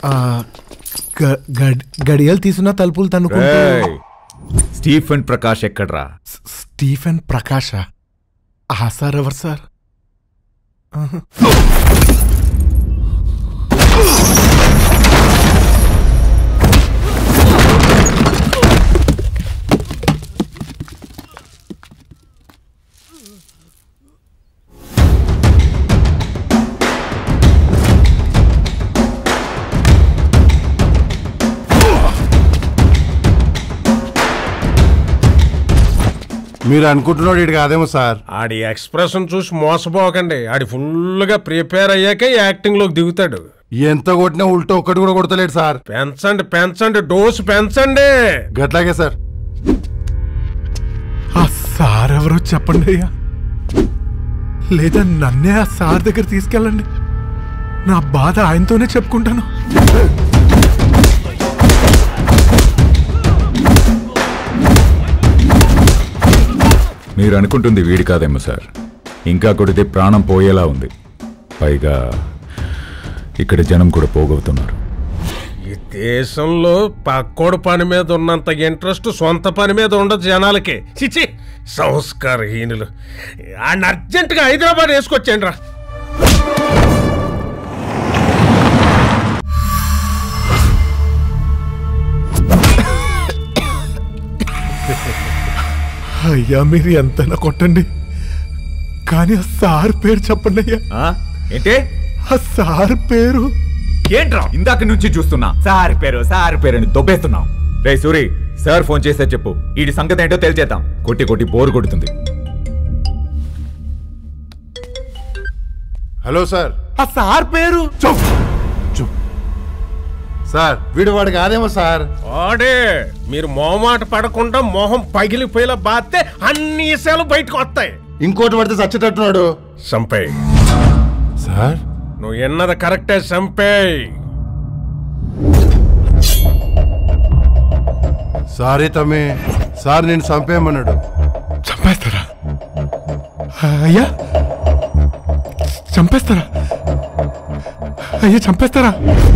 ఆ, గ- గడ్- గడియలు తీసున్న తలుపులు తనుకుంటూ రేయ్, స్టీఫెన్ ప్రకాష్ ఎక్కడ్రా స్- స్టీఫెన్ ప్రకాష ఆ సార్ ఎవరు సార్ ఆహా. మీరు అనుకుంటున్నాడు ఇటు కాదేమో సార్ ఆడి ఎక్స్ప్రెషన్ చూసి మోసపోకండి ఆడి ఫుల్గా ప్రిపేర్ అయ్యాకే యాక్టింగ్ లోకి దిగుతాడు ఎంత కొట్టినా ఉల్టా ఒక్కటి కూడా కొడతలేడు సార్ పెంచండి పెంచండి డోసు పెంచండి గట్లాగే సార్ ఆ సార్ ఎవరో చెప్పండి అయ్యా లేదా నన్నే ఆ సార్ దగ్గర తీసుకెళ్ళండి నా బాధ ఆయనతోనే చెప్పుకుంటాను మీరు అనుకుంటుంది వీడి కాదేమో సార్ ఇంకా కొడితే ప్రాణం పోయేలా ఉంది పైగా ఇక్కడ జనం కూడా పోగొడుతున్నారు ఈ దేశంలో పక్కోడు పని మీద ఉన్నంత ఇంట్రెస్ట్ సొంత పని మీద ఉండదు జనాలకి చిచి సంస్కారహీనులు ఆయన అర్జెంటుగా హైదరాబాద్ వేసుకొచ్చేయండి రా అయ్యా మీరు ఎంతైనా కొట్టండి కానీ ఆ సార్ పేరు చెప్పండి అయ్యా ఆ? ఏంటి ఆ సార్ పేరు ఏంట్రా ఇందాక నుంచి చూస్తున్నా సార్ పేరు సార్ పేరు అని దొబ్బేస్తున్నావు రే సూరి సార్ ఫోన్ చేస్తే చెప్పు వీడి సంగతి ఏంటో తెలిచేద్దాం కొట్టి కొట్టి బోరు కొడుతుంది హలో సార్ ఆ సార్ పేరు చూప్ చూప్ సార్ వీడు వాడు కాదేమో సార్ వాడే మీరు మొహమాట పడకుండా మొహం పగిలిపోయేలా బాస్తే అన్ని విషయాలు బయటకు వస్తాయి ఇంకోటి పడితే చచ్చేటట్టున్నాడు సంపేయ్ సార్ నువ్వు ఎన్నది కరెక్టే సంపేయ్ సారీ తమ్మి సార్ నేను చంపేయమన్నాడు చంపేస్తారా అయ్యా చంపేస్తారా అయ్యా చంపేస్తారా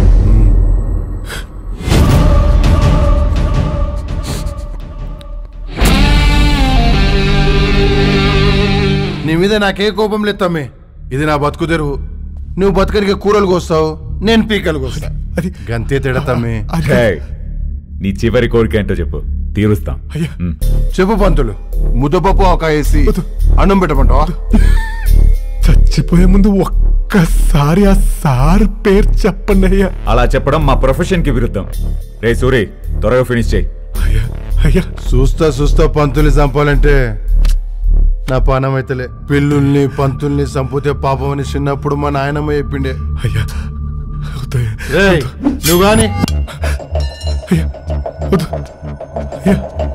నీ మీద నాకే కోపం లేదు తమ్మి ఇది నా బతుకు తెరువు నువ్వు బతుకనికి కూరలు కోస్తావు నేను పీకలు కోస్తా అది గంతే తేడా తమ్మి అది హే, నీ చివరి కోరిక ఏంటో చెప్పు తీరుస్తాం అయ్యా ఉమ్. చెప్పు పంతులు ముద్దపప్పు ఒక వేసి వద్దు. అన్నం పెట్టమంటావా చచ్చిపోయే ముందు ఒక్కసారి ఆ సార్ పేరు చెప్పండి అయ్యా అలా చెప్పడం మా ప్రొఫెషన్ కి విరుద్ధం రే సూరి త్వరగా ఫినిష్ చేయి అయ్యా అయ్యా చూస్తా చూస్తా పంతుల్ని చంపాలంటే నా పానం అయితేలే పిల్లుల్ని పంతుల్ని చంపితే పాపం అని చిన్నప్పుడు మా నాయనమ్మ చెప్పిండే అయ్యా వద్దు. రేయ్, నువ్వు గాని అయ్యా వద్దు. అయ్యా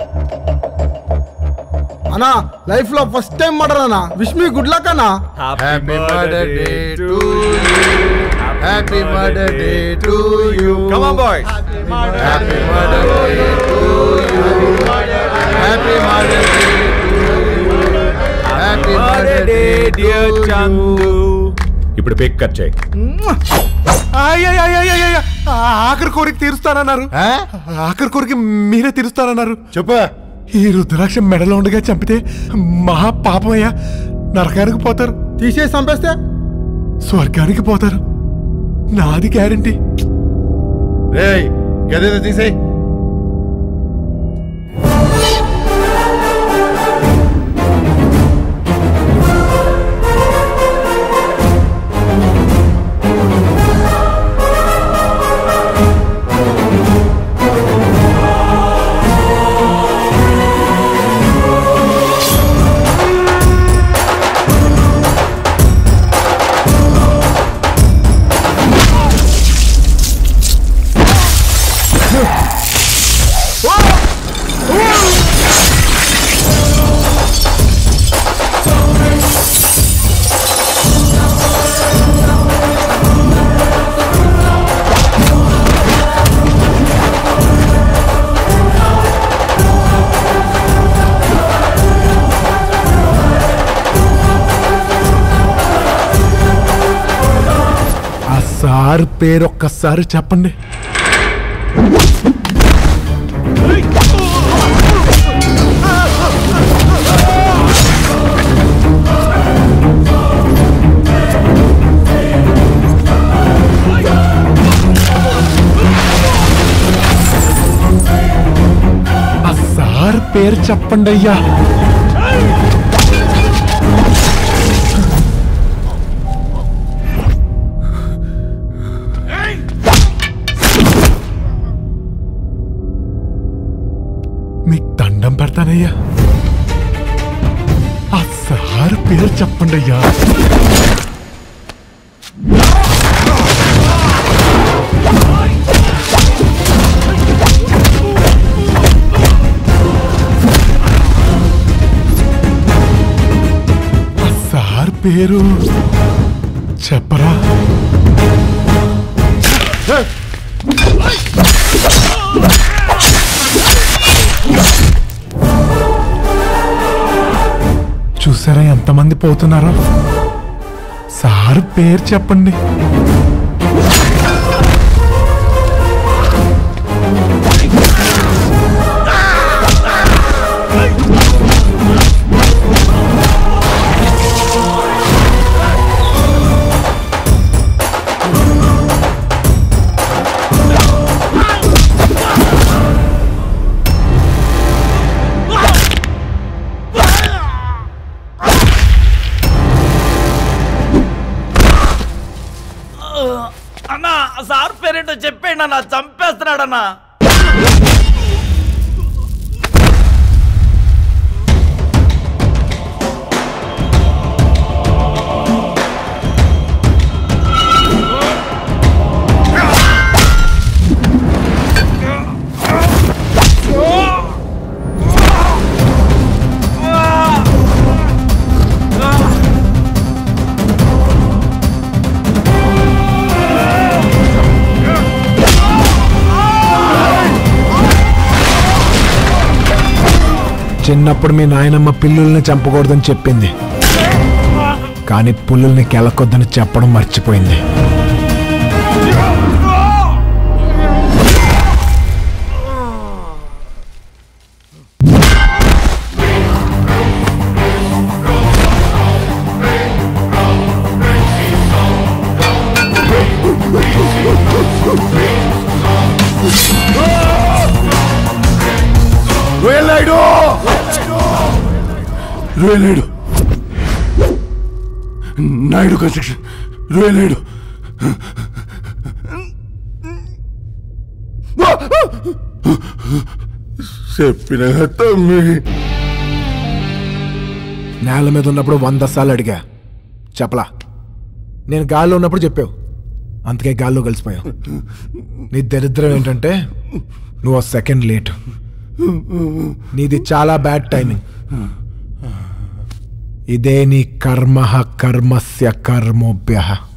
అన్నా లైఫ్ లో ఫస్ట్ టైం మర్డర్ అన్నా విష్ మీ గుడ్ లక్ అన్నా happy mother day to happy mother day to you Come on, boys. Happy mother day to you happy mother day happy mother day ఇప్పుడు pic cut చేయి అయ్యా, అయ్యా, అయ్యా, అయ్యా. ఆ ఆఖరి కోరిక తీరుస్తానన్నారు ఆఖరి కోరిక మీరే తీరుస్తానన్నారు చెప్పు ఈ రుద్రాక్ష మెడలో ఉండగా చంపితే మహా పాపమయ్యా నరకానికి పోతారు తీసేసి చంపేస్తే స్వర్గానికి పోతారు నాది గ్యారంటీ రేయ్ గదేదో తీసేయ్ సార్ పేరు ఒక్కసారి చెప్పండి ఆ సార్ పేరు చెప్పండి అయ్యా మీకు దండం పెడతానయ్యా ఆ సార్ పేరు చెప్పండి అయ్యా ఆ సార్ పేరు చెప్పరా చూసారా ఎంతమంది పోతున్నారో సార్ పేరు చెప్పండి అన్నా ఆ సార్ పేరేంటో చెప్పేయండి అన్న చంపేస్తున్నాడన్నా చిన్నప్పుడు మీ నాయనమ్మ పిల్లుల్ని చంపకూడదని చెప్పింది కానీ పుల్లుల్ని కెలకొద్దని చెప్పడం మర్చిపోయింది royal Naidu royal Naidu Naidu construction royal Naidu చెప్పిన తమ్మి నేల మీద ఉన్నప్పుడు వంద సార్లు అడిగా చెప్పలా నేను గాల్లో ఉన్నప్పుడు చెప్పావు అందుకే గాల్లో కలిసిపోయావు నీ దరిద్రం ఏంటంటే నువ్వు సెకండ్ లేట్ నీది చాలా బ్యాడ్ టైమింగ్ ఇదే నీ కర్మ కర్మస్య కర్మోభ్య